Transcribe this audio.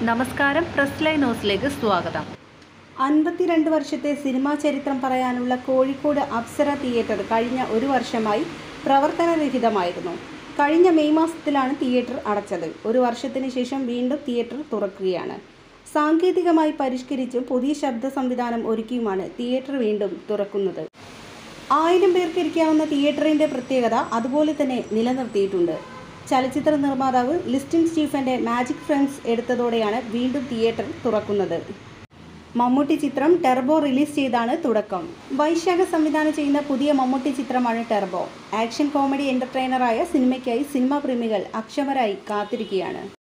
നമസ്കാരം press line ന്യൂസിലേക്ക് സ്വാഗതം അൻപത്തിരണ്ട് വർഷത്തെ സിനിമാ ചരിത്രം പറയാനുള്ള കോഴിക്കോട് അപ്സര തിയേറ്റർ കഴിഞ്ഞ ഒരു വർഷമായി പ്രവർത്തനരഹിതമായിരുന്നു കഴിഞ്ഞ മെയ് മാസത്തിലാണ് തിയേറ്റർ അടച്ചത് ഒരു വർഷത്തിന് ശേഷം വീണ്ടും തിയേറ്റർ തുറക്കുകയാണ് സാങ്കേതികമായി പരിഷ്കരിച്ച് പുതിയ ശബ്ദ സംവിധാനം ഒരുക്കിയുമാണ് തിയേറ്റർ വീണ്ടും തുറക്കുന്നത് ആയിരം പേർക്ക് ഇരിക്കാവുന്ന തിയേറ്ററിന്റെ പ്രത്യേകത അതുപോലെ തന്നെ നിലനിർത്തിയിട്ടുണ്ട് ചലച്ചിത്ര നിർമ്മാതാവ് ലിസ്റ്റിൻ സ്റ്റീഫന്റെ മാജിക് ഫ്രണ്ട്സ് എടുത്തതോടെയാണ് വീണ്ടും തിയേറ്റർ തുറക്കുന്നത് മമ്മൂട്ടി ചിത്രം ടെർബോ റിലീസ് ചെയ്താണ് തുടക്കം വൈശാഖ സംവിധാനം ചെയ്യുന്ന പുതിയ മമ്മൂട്ടി ചിത്രമാണ് ടെർബോ ആക്ഷൻ കോമഡി എന്റർടൈനറായ സിനിമയ്ക്കായി സിനിമാ പ്രേമികൾ അക്ഷമരായി കാത്തിരിക്കുകയാണ്